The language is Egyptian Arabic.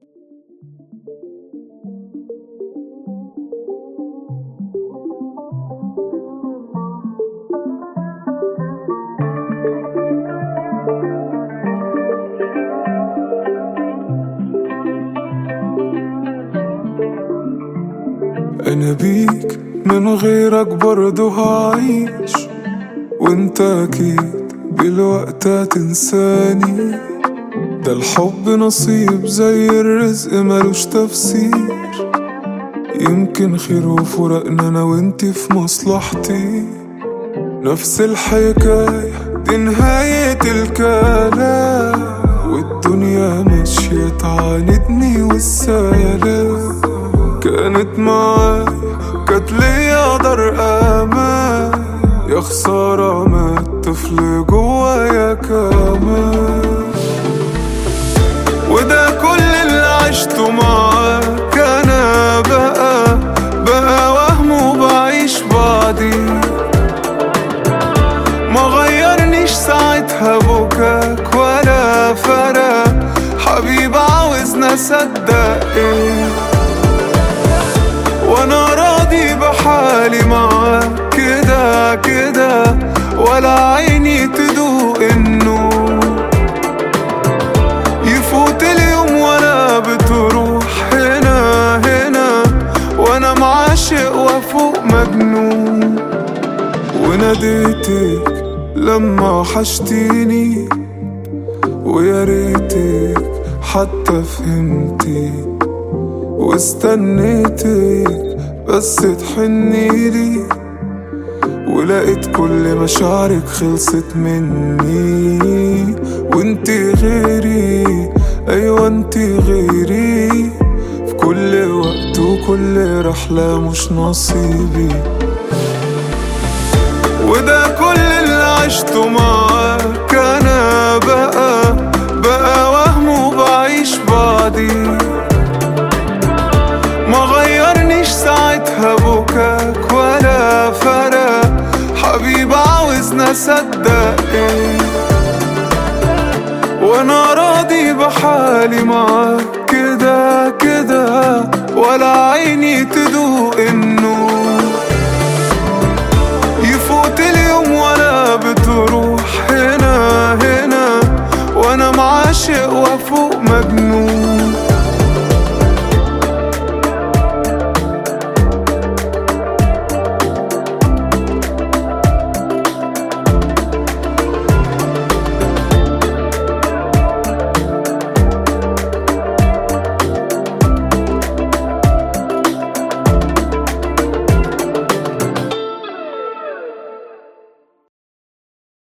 أنا بيك من غيرك برضه هعيش وانت أكيد بالوقت هتنساني ده الحب نصيب زي الرزق ملوش تفسير يمكن خير وفرقنا أنا وانتي في مصلحتي نفس الحكاية دي نهاية الكلام والدنيا ماشية تعاندني والسلام كانت معايا كانت ليا دار امان يا خسارة مات طفل جوايا كمان وده كل اللي عشته معاك انا بقى بقى وهم وبعيش بعدي ما غيرنيش ساعتها بكاك ولا فرق حبيب عاوزنا صدق ايه وانا راضي بحالي معاك كده كده ولا عيني تدوق النور يفوت اليوم ولا بتروح هنا هنا وانا معاشق وفوق مجنون وناديتك لما وحشتيني ويا ريتك حتى فهمتي واستنيتك بس تحني لي ولقيت كل مشاعرك خلصت مني وانتي غيري ايوه انتي غيري في كل وقت وكل رحلة مش نصيبي وده كل اللي عشته معاك انا بقى بقى وهم وبعيش بعدي ما غيرنيش ساعتها بكاك ولا فرق حبيب عاوزنا صدق ايه وانا راضي بحالي معاك كده كده ولا عيني تدوق النور يفوت اليوم ولا بتروح هنا هنا وانا معاشق وفوق مجنون